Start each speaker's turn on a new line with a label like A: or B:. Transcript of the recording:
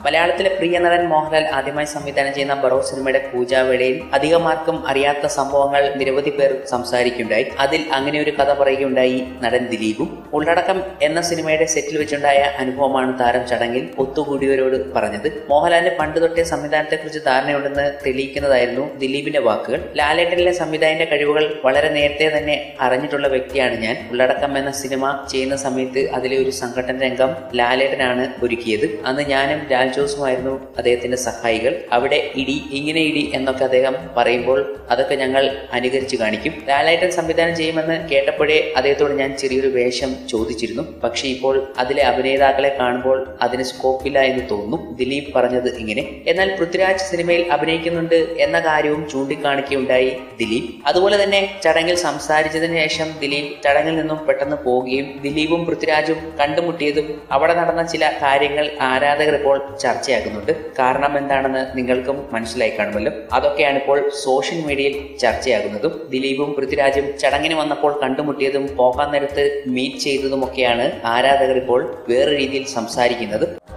A: മലയാളത്തിലെ പ്രിയ നടൻ മോഹൻലാൽ ആദ്യമായി സംവിധാനം ചെയ്യുന്ന ബറോ സിനിമയുടെ പൂജാവേളയിൽ അധികമാർക്കും അറിയാത്ത സംഭവങ്ങൾ നിരവധി പേർ സംസാരിക്കുകയുണ്ടായി അതിൽ അങ്ങനെ ഒരു കഥ പറയുകയുണ്ടായി നടൻ ദിലീപും ഉള്ളടക്കം എന്ന സിനിമയുടെ സെറ്റിൽ വെച്ചുണ്ടായ അനുഭവമാണ് താരം ചടങ്ങിൽ ഒത്തുകൂടിയവരോട് പറഞ്ഞത് മോഹൻലാലിന് പണ്ട് തൊട്ടേ സംവിധാനത്തെക്കുറിച്ച് ധാരണയുണ്ടെന്ന് തെളിയിക്കുന്നതായിരുന്നു ദിലീപിന്റെ വാക്കുകൾ ലാലേട്ടനിലെ സംവിധായകന്റെ കഴിവുകൾ വളരെ നേരത്തെ തന്നെ അറിഞ്ഞിട്ടുള്ള വ്യക്തിയാണ് ഞാൻ ഉള്ളടക്കം എന്ന സിനിമ ചെയ്യുന്ന സമയത്ത് അതിലെ ഒരു സംഘടന രംഗം ലാലേട്ടനാണ് ഒരുക്കിയത് അന്ന് ഞാനും ലാൽ ജോസുമായിരുന്നു അദ്ദേഹത്തിന്റെ സഹായികൾ അവിടെ ഇടി ഇങ്ങനെ ഇടി എന്നൊക്കെ അദ്ദേഹം പറയുമ്പോൾ അതൊക്കെ ഞങ്ങൾ അനുകരിച്ച് കാണിക്കും ലാലേട്ടൻ സംവിധാനം ചെയ്യുമെന്ന് കേട്ടപ്പോഴേ അദ്ദേഹത്തോട് ഞാൻ ചെറിയൊരു വേഷം ചോദിച്ചിരുന്നു പക്ഷേ ഇപ്പോൾ അതിലെ അഭിനേതാക്കളെ കാണുമ്പോൾ അതിന് സ്കോപ്പില്ല എന്ന് തോന്നുന്നു ദിലീപ് പറഞ്ഞത് ഇങ്ങനെ എന്നാൽ പൃഥ്വിരാജ് സിനിമയിൽ അഭിനയിക്കുന്നുണ്ട് എന്ന കാര്യവും ചൂണ്ടിക്കാണിക്കുകയുണ്ടായി ദിലീപ് അതുപോലെ തന്നെ ചടങ്ങിൽ സംസാരിച്ചതിന് ശേഷം ദിലീപ് ചടങ്ങിൽ നിന്നും പെട്ടെന്ന് പോവുകയും ദിലീപും പൃഥ്വിരാജും കണ്ടുമുട്ടിയതും അവിടെ നടന്ന ചില കാര്യങ്ങൾ ആരാധകർ ഇപ്പോൾ ചർച്ചയാക്കുന്നുണ്ട് കാരണം എന്താണെന്ന് നിങ്ങൾക്കും മനസ്സിലായി കാണുമല്ലോ അതൊക്കെയാണ് ഇപ്പോൾ സോഷ്യൽ മീഡിയയിൽ ചർച്ചയാകുന്നതും ദിലീപും പൃഥ്വിരാജും ചടങ്ങിന് വന്നപ്പോൾ കണ്ടുമുട്ടിയതും പോകാൻ നേരത്ത് മീറ്റ് ചെയ്തതുമൊക്കെയാണ് ആരാധകർ ഇപ്പോൾ വേറെ രീതിയിൽ സംസാരിക്കുന്നത്